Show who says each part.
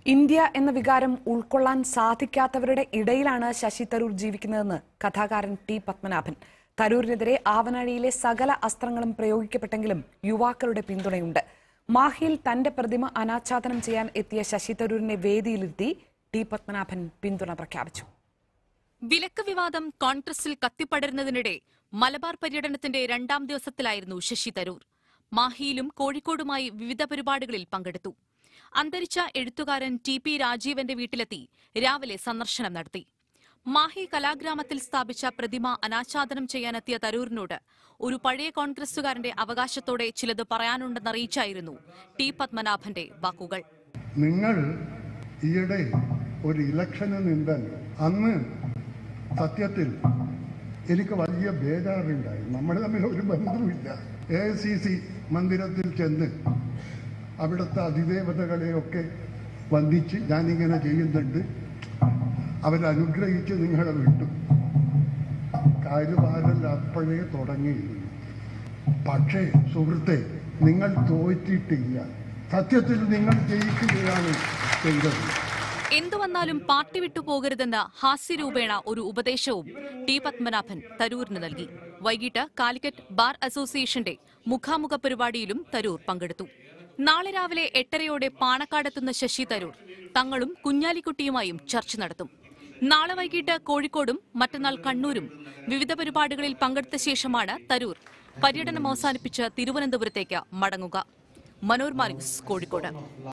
Speaker 1: India എന്ന വികാരം ഉൾക്കൊള്ളാൻ സാധിക്കാത്തവരുടെ ഇടയിലാണ് ശശി തരൂർ ജീവിക്കുന്നതെന്ന് കഥാകാരൻ ടി പത്മനാഭൻ തരൂരിനെതിരെ ആവനാഴിയിലെ സകല അസ്ത്രങ്ങളും പ്രയോഗിക്കപ്പെട്ടെങ്കിലും യുവാക്കളുടെ പിന്തുണയുണ്ട് മാഹിയിൽ തന്റെ പ്രതിമ അനാച്ഛാദനം ചെയ്യാൻ എത്തിയ ശശി തരൂരിനെ വേദിയിലിരുത്തി ടി പത്മനാഭൻ പിന്തുണ പ്രഖ്യാപിച്ചു
Speaker 2: വിലക്ക് വിവാദം കോൺഗ്രസിൽ കത്തിപ്പടരുന്നതിനിടെ മലബാർ പര്യടനത്തിന്റെ രണ്ടാം ദിവസത്തിലായിരുന്നു ശശി തരൂർ മാഹിയിലും കോഴിക്കോടുമായി വിവിധ പരിപാടികളിൽ പങ്കെടുത്തു അന്തരിച്ച എഴുത്തുകാരൻ ടി പി രാജീവന്റെ വീട്ടിലെത്തി രാവിലെ സന്ദർശനം നടത്തി മാഹി കലാഗ്രാമത്തിൽ സ്ഥാപിച്ച പ്രതിമ അനാച്ഛാദനം ചെയ്യാനെത്തിയ തരൂരിനോട് ഒരു പഴയ കോൺഗ്രസുകാരന്റെ അവകാശത്തോടെ ചിലത് പറയാനുണ്ടെന്നറിയിച്ചായിരുന്നു ടി പത്മനാഭന്റെ വാക്കുകൾ
Speaker 3: നിങ്ങൾ ഈയിടെ ഒരു ഇലക്ഷന് നിന്നല്ലോ അന്ന് സത്യത്തിൽ എനിക്ക് വലിയ ബേജാറുണ്ടായി നമ്മൾ തമ്മിൽ ഒരു ബന്ധവുമില്ല എ ഐ സി സി മന്ദിരത്തിൽ ചെന്ന് അവിടുത്തെ അതിദേവതകളെയൊക്കെ വന്ദിച്ച് ഞാനിങ്ങനെ ചെയ്യുന്നുണ്ട് അവരനുഗ്രഹിച്ച് നിങ്ങളെ വിട്ടു കാര്യഭാരൽ അപ്പോഴേ തുടങ്ങിയിരുന്നു പക്ഷേ സുഹൃത്തെ നിങ്ങൾ തോറ്റിട്ടില്ല സത്യത്തിൽ നിങ്ങൾ ജയിക്കുകയാണ് ചെയ്തത്
Speaker 2: എന്തു വന്നാലും പാർട്ടി വിട്ടു പോകരുതെന്ന ഹാസ്യരൂപേണ ഒരു ഉപദേശവും ടി പത്മനാഭൻ തരൂരിന് നൽകി വൈകിട്ട് കാലിക്കറ്റ് ബാർ അസോസിയേഷന്റെ മുഖാമുഖ പരിപാടിയിലും തരൂർ പങ്കെടുത്തു നാളെ രാവിലെ എട്ടരയോടെ പാണക്കാടെത്തുന്ന ശശി തരൂർ തങ്ങളും കുഞ്ഞാലിക്കുട്ടിയുമായും ചർച്ച നടത്തും നാളെ വൈകിട്ട് കോഴിക്കോടും മറ്റന്നാൾ കണ്ണൂരും വിവിധ പരിപാടികളിൽ പങ്കെടുത്ത ശേഷമാണ് തരൂർ പര്യടനം അവസാനിപ്പിച്ച് തിരുവനന്തപുരത്തേക്ക് മടങ്ങുക മനോരമ ന്യൂസ് കോഴിക്കോട്